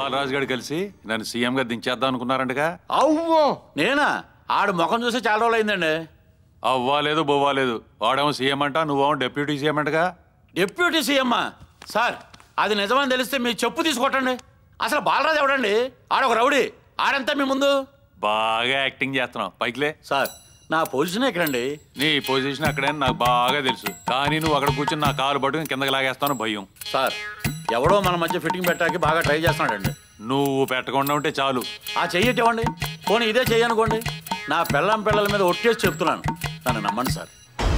బాలరాజు గారు కలిసి నన్ను సీఎం గా దించేద్దాం అనుకున్నారంటగా అవ్వో నేనా ఆడు ముఖం చూసి చాలా రోజులు అయిందండి అవ్వాలేదు బొవ్వాలేదు వాడేమో సీఎం అంట నువ్వేమో డెప్యూటీ సీఎం అంటగా డిప్యూటీ సీఎం సార్ అది నిజమని తెలిస్తే మీ చెప్పు తీసుకొట్టండి అసలు బాలరాజు ఎవడండి ఆడొక రౌడీ ఆడంతా మీ ముందు బాగా యాక్టింగ్ చేస్తున్నావు పైకిలే సార్ నా పొజిషన్ ఎక్కడండి నీ పొజిషన్ అక్కడే నాకు బాగా తెలుసు కానీ నువ్వు అక్కడ కూర్చొని నా కాలు పట్టుకుని కిందకి లాగేస్తాను భయం సార్ ఎవడో మన మధ్య ఫిట్టింగ్ పెట్టడానికి బాగా ట్రై చేస్తున్నాడండి నువ్వు పెట్టకుండా ఉంటే చాలు ఆ చెయ్యటి ఇవ్వండి పోనీ ఇదే చెయ్యనుకోండి నా పిల్లం పిల్లల మీద ఒట్టేసి చెప్తున్నాను నన్ను నమ్మండి సార్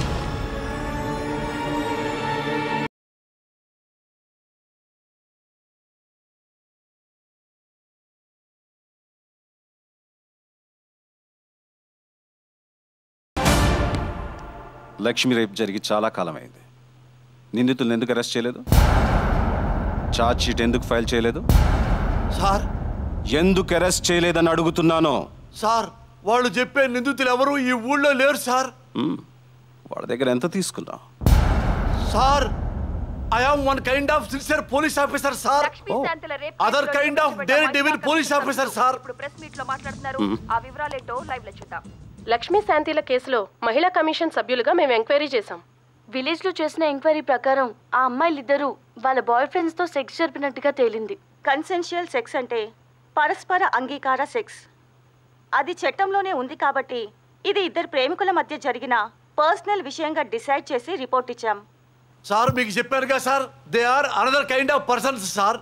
లక్ష్మి రేపు జరిగి చాలా కాలమైంది నిందితులను ఎందుకు అరెస్ట్ చేయలేదు ఛార్జ్ షీట్ ఎందుకు ఫైల్ చేయలేదు సార్ ఎందుకు అరెస్ట్ చేయలేదని అడుగుతున్నాను సార్ వాళ్ళు చెప్పే నిందితులు ఎవరు ఈ ఊళ్ళో లేరు సార్ మ్మ్. వాళ్ళ దగ్గర ఎంత తీసుకున్నావు sir I am one kind of sincere police officer sir other kind of daredevil police officer sir ఇప్పుడు ప్రెస్ మీట్ లో మాట్లాడుతున్నారు ఆ వివరాలేంటో లైవ్ లో చూద్దాం లక్ష్మీ శాంతిల కేసులో మహిళా కమిషన్ సభ్యులుగా మేము ఎంక్వైరీ చేశాం విలేజ్ లో చేసిన ఎంక్వైరీ ప్రకారం ఆ అమ్మాయిలిద్దరూ వాళ్ళ బాయ్ ఫ్రెండ్స్ తో సెక్స్ జరిపినట్టుగా తేలింది కన్సెన్షియల్ సెక్స్ అంటే పరస్పర అంగీకార సెక్స్ అది చట్టంలోనే ఉంది కాబట్టి ఇది ఇద్దరు ప్రేమికుల మధ్య జరిగిన పర్సనల్ విషయంగా డిసైడ్ చేసి రిపోర్ట్ ఇచ్చాం సార్ మీకు చెప్పారుగా sir they are another kind of persons sir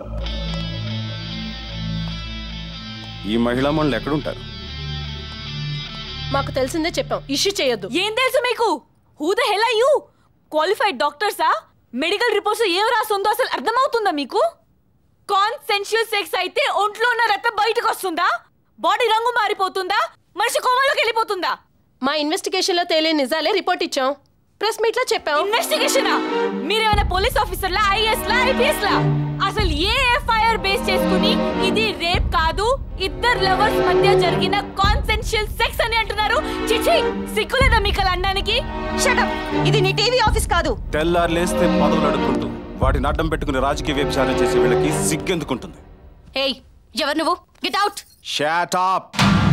ఈ మహిళా మనులు ఎక్కడుంటారు మాకు తెలిసిందే చెప్పాం ఇష్యూ చేయొద్దు ఏం తెలుసు మీకు who the hell you qualified డాక్టర్సా మెడికల్ రిపోర్ట్స్ ఏం రాస్తుందో అసలు అర్థమవుతుందా మీకు కాన్సెన్షియల్ సెక్స్ అయితే ఒంట్లో ఉన్న రక్తం బయటకు వస్తుందా బాడీ రంగు మారిపోతుందా మనిషి కోమలోకి వెళ్ళిపోతుందా మా ఇన్వెస్టిగేషన్ లో తేలే నిజాలే రిపోర్ట్ ఇచ్చాం ప్రెస్ మీట్ లో చెప్పాం ఇన్వెస్టిగేషనా మీరేమైనా పోలీస్ ఆఫీసర్లా ఐఎస్ లా ఐపీఎస్ లా అసలు ఏ ఎఫ్ఐఆర్ బేస్ చేసుకుని ఇది రేప్ కాదు ఇద్దరు లవర్స్ మధ్య జరిగిన కాన్సెన్షియల్ సెక్స్ అని అంటున్నారు చిచి సిగ్గులేదా మీకు అలా అనడానికి షటప్ ఇది నీ టీవీ ఆఫీస్ కాదు తెల్లారు లేస్తే పదవులు అడుక్కుంటూ వాటిని అడ్డం పెట్టుకుని రాజకీయ వ్యభిచారం చేసే వీళ్ళకి సిగ్గెందుకుంటుంది ఏయ్ ఎవరు నువ్వు గెట్ అవుట్ షాట్ అప్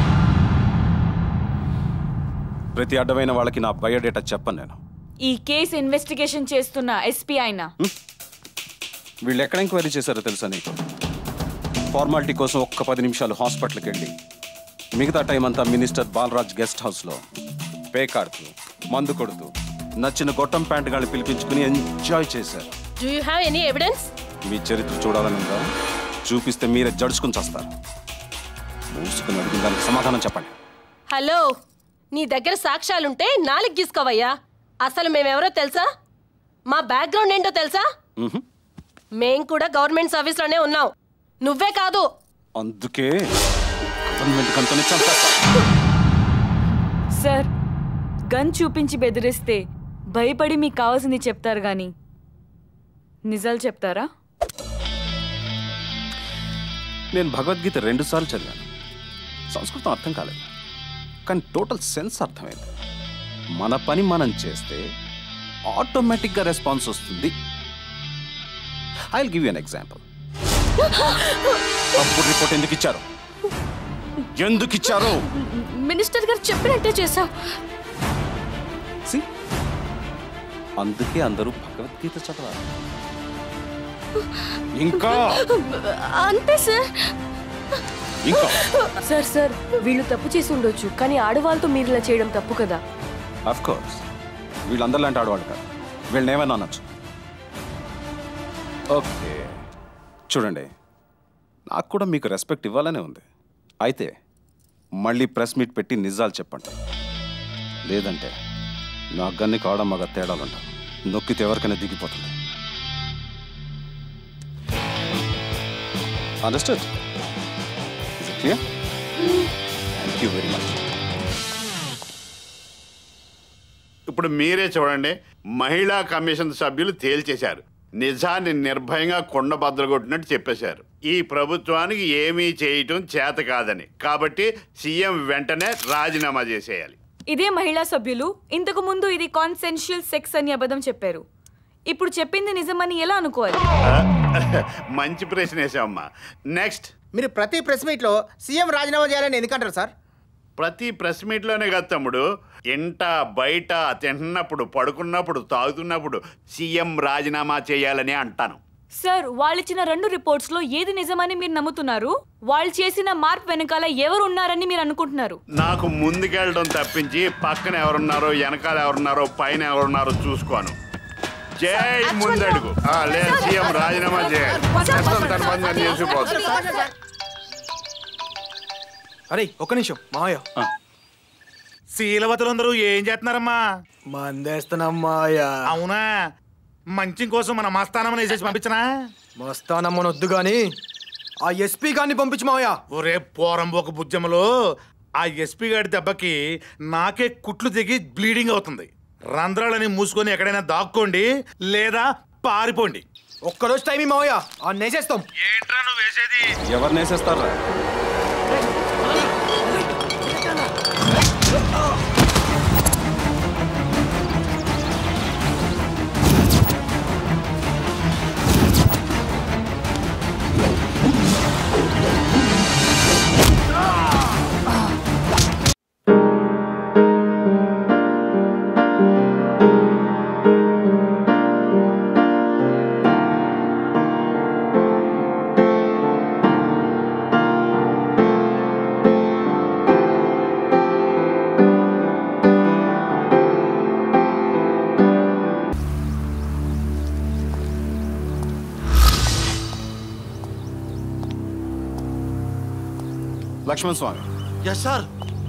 ప్రతి అడ్డమైన వాళ్ళకి నా బయోడేటా చెప్పను నేను ఈ కేసు ఇన్వెస్టిగేషన్ చేస్తున్న ఎస్పీ ఆయన వీళ్ళు ఎక్కడ ఎంక్వైరీ చేశారో తెలుసా నీకు ఫార్మాలిటీ కోసం ఒక్క పది నిమిషాలు హాస్పిటల్కి వెళ్ళి మిగతా టైం అంతా మినిస్టర్ బాలరాజ్ గెస్ట్ హౌస్లో పే కాడుతూ మందు కొడుతూ నచ్చిన గొట్టం ప్యాంట్ గాళ్ళు పిలిపించుకుని ఎంజాయ్ చేశారు do you have any evidence మీ చరిత్ర చూడాలని ఉందా చూపిస్తే మీరే జడుచుకుని చేస్తారు మూసుకుని అడిగిన దానికి సమాధానం చెప్పండి హలో నీ దగ్గర సాక్ష్యాలుంటే నాలుగు గీసుకోవయ్యా అసలు మేమెవరో తెలుసా మా బ్యాక్గ్రౌండ్ ఏంటో తెలుసా మ్హూ. మేం కూడా గవర్నమెంట్ సర్వీస్లోనే ఉన్నాం నువ్వే కాదు అందుకే గవర్నమెంట్ కంతనే చంపేస్తా సార్ గన్ చూపించి బెదిరిస్తే భయపడి మీకు కావాల్సింది చెప్తారు గాని నిజాలు చెప్తారా నేను భగవద్గీత రెండుసార్లు చదివాను సంస్కృతం అర్థం కాలేదు కానీ టోటల్ సెన్స్ అర్థమైంది మన పని మనం చేస్తే ఆటోమేటిక్గా రెస్పాన్స్ వస్తుంది I give you an example తప్పుడు రిపోర్ట్ ఎందుకు ఇచ్చారు ఎందుకు ఇచ్చారు మినిస్టర్ గారు చెప్పినట్టే చేసాం See? అందుకే అందరూ భగవద్గీత చదవాలి ఇంకా అంతే సార్ ఇంకా సార్ సార్ వీళ్ళు తప్పు చేసి ఉండొచ్చు కానీ ఆడవాళ్ళతో మీరు ఇలా చేయడం తప్పు కదా అఫ్ కోర్స్ వీళ్ళందరిలాంటి ఆడవాళ్ళు కాదు వీళ్ళని ఏమైనా అనొచ్చు ఓకే చూడండి నాకు కూడా మీకు రెస్పెక్ట్ ఇవ్వాలనే ఉంది అయితే మళ్ళీ ప్రెస్ మీట్ పెట్టి నిజాలు చెప్పండి లేదంటే నా గన్ని కావడం మగ తేడాలుంటాం నొక్కితే ఎవరికైనా దిగిపోతుంది understood is clear thank you very much ఇప్పుడు మీరే చూడండి మహిళా కమిషన్ సభ్యులు తేల్చేశారు నిజాన్ని నిర్భయంగా కొండ బద్దలుగొట్టినట్టు చెప్పేశారు ఈ ప్రభుత్వానికి ఏమీ చేయటం చేత కాదని కాబట్టి సీఎం వెంటనే రాజీనామా చేసేయాలి ఇదే మహిళా సభ్యులు ఇంతకు ముందు ఇది కాన్సెన్షియల్ సెక్స్ అని అబద్ధం చెప్పారు ఇప్పుడు చెప్పింది నిజమని ఎలా అనుకోవాలి మంచి ప్రశ్న వేసామమ్మా నెక్స్ట్ మీరు ప్రతి ప్రెస్ మీట్లో సీఎం రాజీనామా చేయాలని ఎందుకంటారు సార్ ప్రతి ప్రెస్ మీట్లోనే కదా తమ్ముడు ఇంట బయట తింటున్నప్పుడు పడుకున్నప్పుడు తాగుతున్నప్పుడు సీఎం రాజీనామా చేయాలని అంటాను సార్ వాళ్ళిచ్చిన రెండు రిపోర్ట్స్ లో ఏది నిజమని మీరు నమ్ముతున్నారు వాళ్ళు చేసిన మార్పు వెనకాల ఎవరు ఉన్నారని మీరు అనుకుంటున్నారు నాకు ముందుకెళ్ళడం తప్పించి పక్కన ఎవరున్నారో వెనకాల ఎవరున్నారో పైన ఎవరున్నారో చూసుకోను జై ముందడుగు ఆ, లేదు సీఎం రాజీనామా చేయాలి చట్టం తన పని తను చేసుకుపోతుంది అరే ఒక్క నిమిషం మావయ్య శీలవతులందరూ ఏం చేస్తున్నారమ్మా మందేస్తున్నాం మావయ్య అవునా మంచి కోసం మన మస్తానమ్మని వేసేసి పంపించనా మస్తానమ్మని వద్దు గాని ఆ ఎస్పీ గారిని పంపించు మావయ్య ఒరే పోరంబోక బుజ్జమ్మలో ఆ ఎస్పీ గారి దెబ్బకి నాకే కుట్లు దిగి బ్లీడింగ్ అవుతుంది రంధ్రాలని మూసుకొని ఎక్కడైనా దాక్కోండి లేదా పారిపోండి ఒక్కరోజు టైం మావయ్య ఆ నేసేస్తాం ఏంట్రా నువ్వు వేసేది ఎవరిని వేసేస్తారా లక్ష్మణ్ స్వామి ఎస్ సార్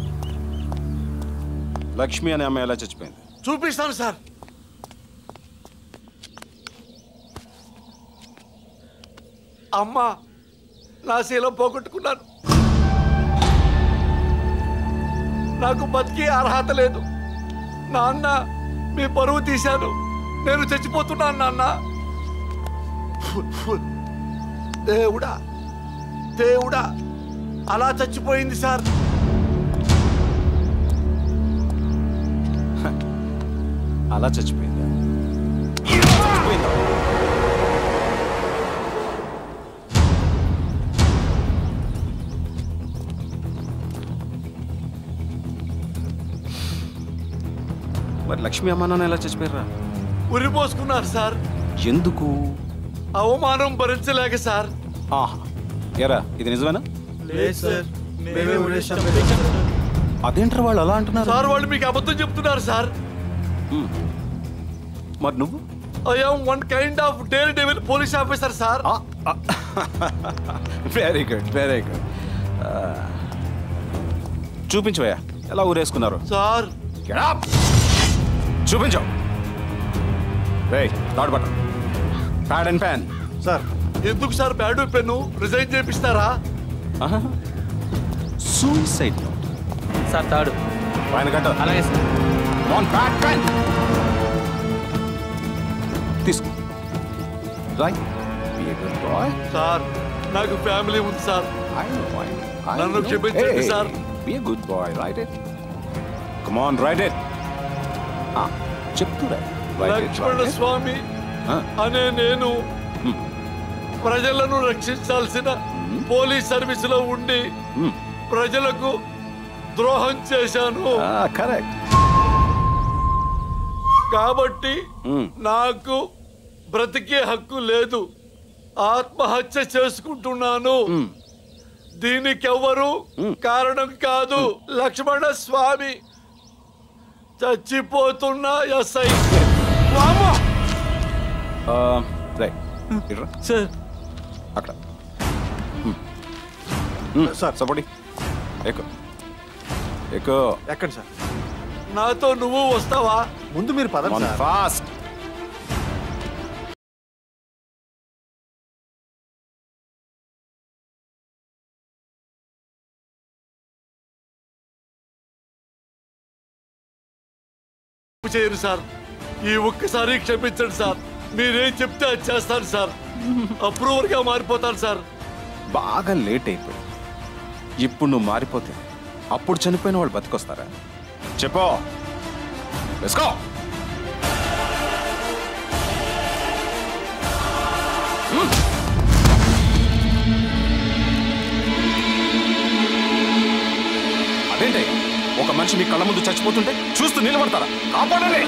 లక్ష్మి అనే అమ్మాయి ఎలా చచ్చిపోయింది చూపిస్తాను సార్ అమ్మా నా శీలం పోగొట్టుకున్నాను నాకు బతికి అర్హత లేదు నాన్న మీ పరువు తీశాను నేను చచ్చిపోతున్నాను నాన్న దేవుడా దేవుడా అలా చచ్చిపోయింది సార్ అలా చచ్చిపోయింది మరి లక్ష్మి అమ్మ నాన్న ఎలా చచ్చిపోయారా ఉరిపోసుకున్నారు సార్ ఎందుకు అవమానం భరించలేక సార్ ఆహా ఎరా ఇది నిజమేనా లేదు సార్ అదేంటారు వాళ్ళు అలా అంటున్నారు సార్ వాళ్ళు మీకు అబద్ధం చెప్తున్నారు సార్ మరి నువ్వు I am one kind of daredevil police officer sir very good very good చూపించవయ్యా ఎలా ఊరేసుకున్నారు సార్ చూపించు రే తాడు పట్ట ప్యాడ్ అండ్ ప్యాన్ సార్ ఎందుకు సార్ బ్యాడ్ పెన్ను రిజైన్ చేపిస్తారా సూసైడ్ సార్ తాడు పైన కట్ట అలాగే సార్ ఆన్ ప్యాడ్ పెన్ తీసుకో రాయ్ be a good boy sir నాకు ఫ్యామిలీ ఉంది సార్ నన్ను క్షమించండి sir be a good boy write it come on write it చెప్తురా Lakshmana Swamy అనే నేను ప్రజలను రక్షించాల్సిన పోలీస్ సర్వీసులో ఉండి ప్రజలకు ద్రోహం చేశాను కరెక్ట్ కాబట్టి నాకు బ్రతికే హక్కు లేదు ఆత్మహత్య చేసుకుంటున్నాను దీనికెవ్వరు కారణం కాదు లక్ష్మణ స్వామి చచ్చిపోతున్న ఎస్ఐ రైట్ ఇట్రా సార్ అక్కడ సార్ సపోర్టి ఎక్కువ ఎక్కువ ఎక్కడ సార్ నాతో నువ్వు వస్తావా ముందు మీరు ఫాస్ట్ చేయరు సార్ ఈ ఒక్కసారి క్షమించండి సార్ మీరేం చెప్తే అది చేస్తాను సార్ అప్రూవర్ గా మారిపోతాను సార్ బాగా లేట్ అయిపోయింది ఇప్పుడు నువ్వు మారిపోతే అప్పుడు చనిపోయిన వాళ్ళు బతికొస్తారా చెప్పో వేసుకో మనిషి మీ కళ్ళ ముందు చచ్చిపోతుంటే చూస్తూ నిలబడతారా కాపాడండి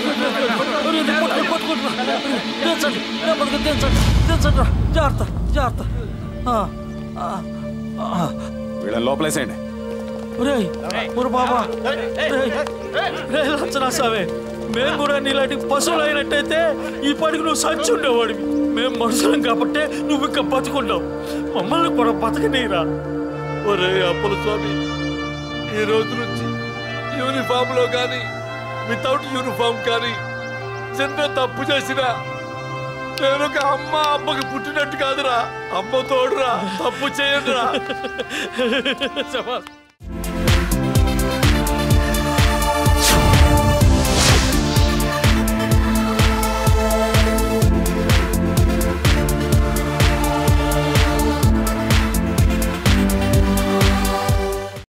జాగ్రత్త జాగ్రత్త ఆ, ఆ, ఆ. వీళ్ళని లోపలేసేయండి ఒరేయ్ ఒరు బాబా రే లచ్చనా సామే మేము కూడా నీలాంటి పశువులు అయినట్టయితే ఈ పాటికి నువ్వు సచ్చి ఉండేవాడివి మేము మనుషులం కాబట్టి నువ్వు ఇంకా బతుకుంటావు మమ్మల్ని కూడా బతకనీరా ఒరే అప్పుల స్వామి ఈ రోజు నుంచి యూనిఫామ్ లో కానీ వితౌట్ యూనిఫామ్ కానీ చిన్న తప్పు చేసినా నేను ఒక అమ్మ అమ్మకి పుట్టినట్టు కాదురా అమ్మ తోడురా తప్పు చేయండిరా శభాష్.